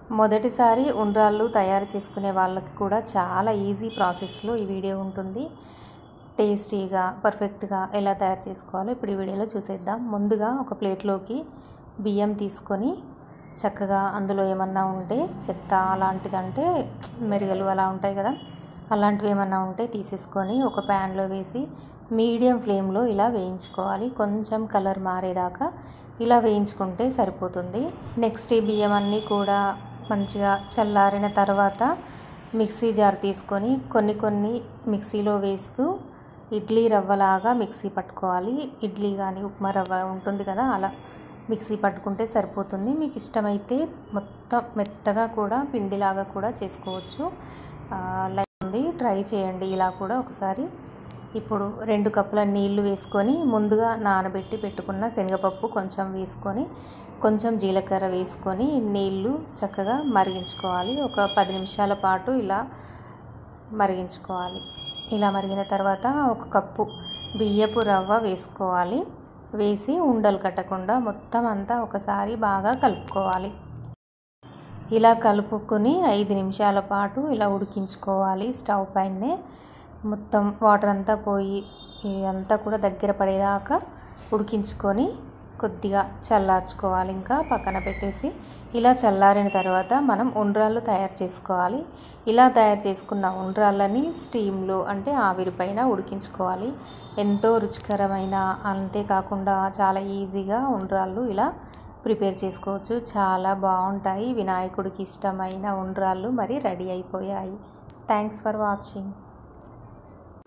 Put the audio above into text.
మొదటిసారి ఉండ్రాళ్ళు తయారు చేసుకునే వాళ్ళకి కూడా చాలా ఈజీ ప్రాసెస్లో ఈ వీడియో ఉంటుంది టేస్టీగా పర్ఫెక్ట్గా ఎలా తయారు చేసుకోవాలో ఇప్పుడు ఈ వీడియోలో చూసేద్దాం ముందుగా ఒక ప్లేట్లోకి బియ్యం తీసుకొని చక్కగా అందులో ఏమన్నా ఉంటే చెత్త అలాంటిదంటే మెరుగలు అలా ఉంటాయి కదా అలాంటివి ఏమన్నా ఉంటే తీసేసుకొని ఒక ప్యాన్లో వేసి మీడియం ఫ్లేమ్లో ఇలా వేయించుకోవాలి కొంచెం కలర్ మారేదాకా ఇలా వేయించుకుంటే సరిపోతుంది నెక్స్ట్ ఈ బియ్యం అన్నీ కూడా మంచిగా చల్లారిన తర్వాత మిక్సీ జార్ తీసుకొని కొన్ని కొన్ని మిక్సీలో వేస్తూ ఇడ్లీ రవ్వలాగా మిక్సీ పట్టుకోవాలి ఇడ్లీ కానీ ఉప్మా రవ్వ ఉంటుంది కదా అలా మిక్సీ పట్టుకుంటే సరిపోతుంది మీకు ఇష్టమైతే మొత్తం మెత్తగా కూడా పిండిలాగా కూడా చేసుకోవచ్చు లైక్ ఉంది ట్రై చేయండి ఇలా కూడా ఒకసారి ఇప్పుడు రెండు కప్పుల నీళ్లు వేసుకొని ముందుగా నానబెట్టి పెట్టుకున్న శనగపప్పు కొంచెం వేసుకొని కొంచెం జీలకర్ర వేసుకొని నీళ్లు చక్కగా మరిగించుకోవాలి ఒక పది నిమిషాల పాటు ఇలా మరిగించుకోవాలి ఇలా మరిగిన తర్వాత ఒక కప్పు బియ్యపు రవ్వ వేసుకోవాలి వేసి ఉండలు కట్టకుండా మొత్తం అంతా ఒకసారి బాగా కలుపుకోవాలి ఇలా కలుపుకొని ఐదు నిమిషాల పాటు ఇలా ఉడికించుకోవాలి స్టవ్ పైనే మొత్తం వాటర్ అంతా పోయి ఇదంతా కూడా దగ్గర పడేదాకా ఉడికించుకొని కొద్దిగా చల్లార్చుకోవాలి ఇంకా పక్కన పెట్టేసి ఇలా చల్లారిన తర్వాత మనం ఉండ్రాళ్ళు తయారు చేసుకోవాలి ఇలా తయారు చేసుకున్న ఉండ్రాళ్ళని స్టీమ్లో అంటే ఆవిరిపైన ఉడికించుకోవాలి ఎంతో రుచికరమైన అంతేకాకుండా చాలా ఈజీగా ఉండ్రాళ్ళు ఇలా ప్రిపేర్ చేసుకోవచ్చు చాలా బాగుంటాయి వినాయకుడికి ఇష్టమైన ఉండ్రాళ్ళు మరి రెడీ అయిపోయాయి థ్యాంక్స్ ఫర్ వాచింగ్